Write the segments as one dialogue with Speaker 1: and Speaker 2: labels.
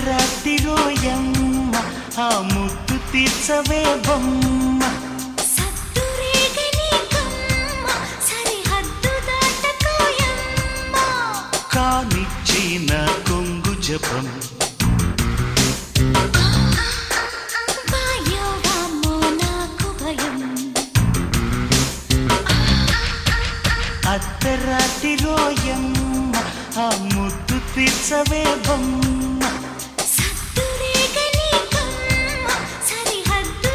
Speaker 1: అర్ధరాత్రి రోయమ్మ ఆ ముద్దు తీర్చవే బొమ్మ
Speaker 2: సత్తురేగని కమ్మ సరిహద్దు దాటకోయమ్మ
Speaker 1: కానిచ్చిన కొంగు జపం
Speaker 2: వాయో వామ్మో నాకు భయం
Speaker 1: అర్ధరాత్రి రోయమ్మ ఆ ముద్దు తీర్చవే బొమ్మ
Speaker 2: సత్తురేగని కమ్మ సరిహద్దు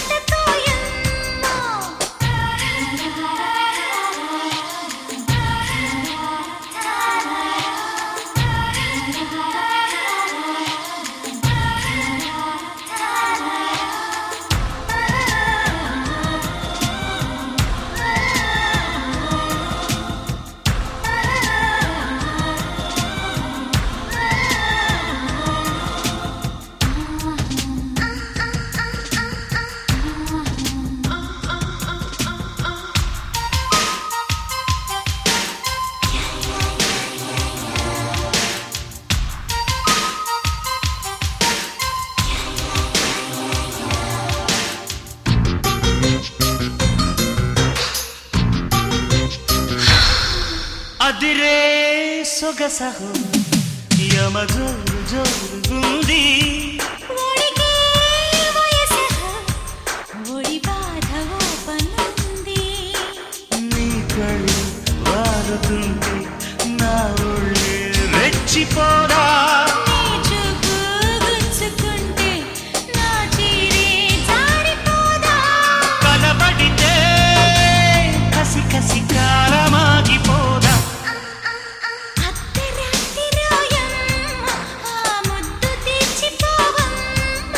Speaker 1: అదిరే సొగసహు యమ జోరు జోరుగుంది
Speaker 2: ఒడిగే వయసహ ఒడి బాధ ఓపనుంది
Speaker 1: నీ కళ్ళు వారుతుంటే నా ఒళ్ళే రెచ్చిపోరా
Speaker 2: నీ చూపు గుచ్చుకుంటే నా చీరే జారిపోదా
Speaker 1: కలబడితే కసి కసి కాలమాగిపోదా
Speaker 2: అర్ధరాత్రి రోయమ్మ ఆ ముద్దు తీర్చిపోవమ్మ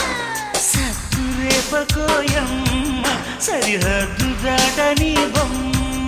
Speaker 1: సత్తురేపకోయమ్మ సరిహద్దు దాటని బొమ్మ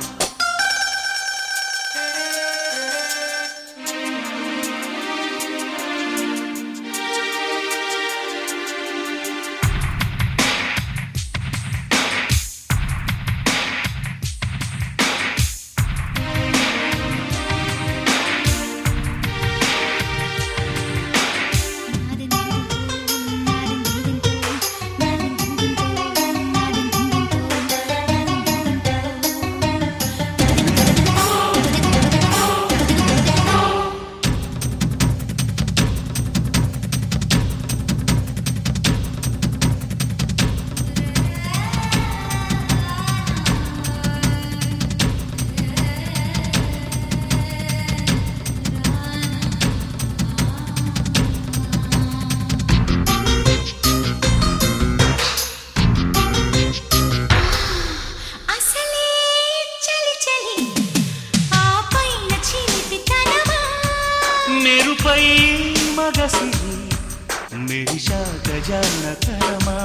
Speaker 2: అసలే చలి చలి ఆ పైన చిలిపితనమా
Speaker 1: మెరుపై మగసి మెరిశాక జానకరమా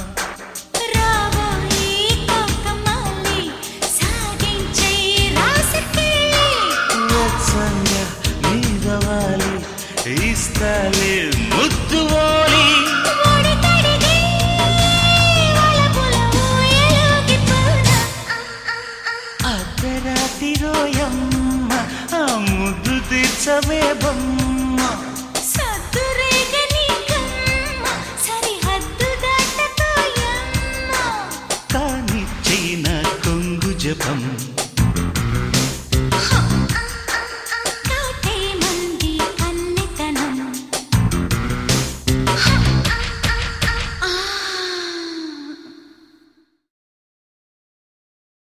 Speaker 2: రాబోయి కోకమాలి సాగించే రాసకెళ్ళి
Speaker 1: వెచ్చంగా నీదవాలి ఇస్తాలే ముద్దు ఓలి
Speaker 2: ఒడి తడిగి వలపుల ఊయలుగిపోనా
Speaker 1: అర్ధరాత్రి రోయమ్మ ఆ ముద్దు తీర్చవే బొమ్మ
Speaker 2: సద్దురేగని కమ్మ సరిహద్దు దాటకోయమ్మ
Speaker 1: కానిచ్చిన కొంగు జపం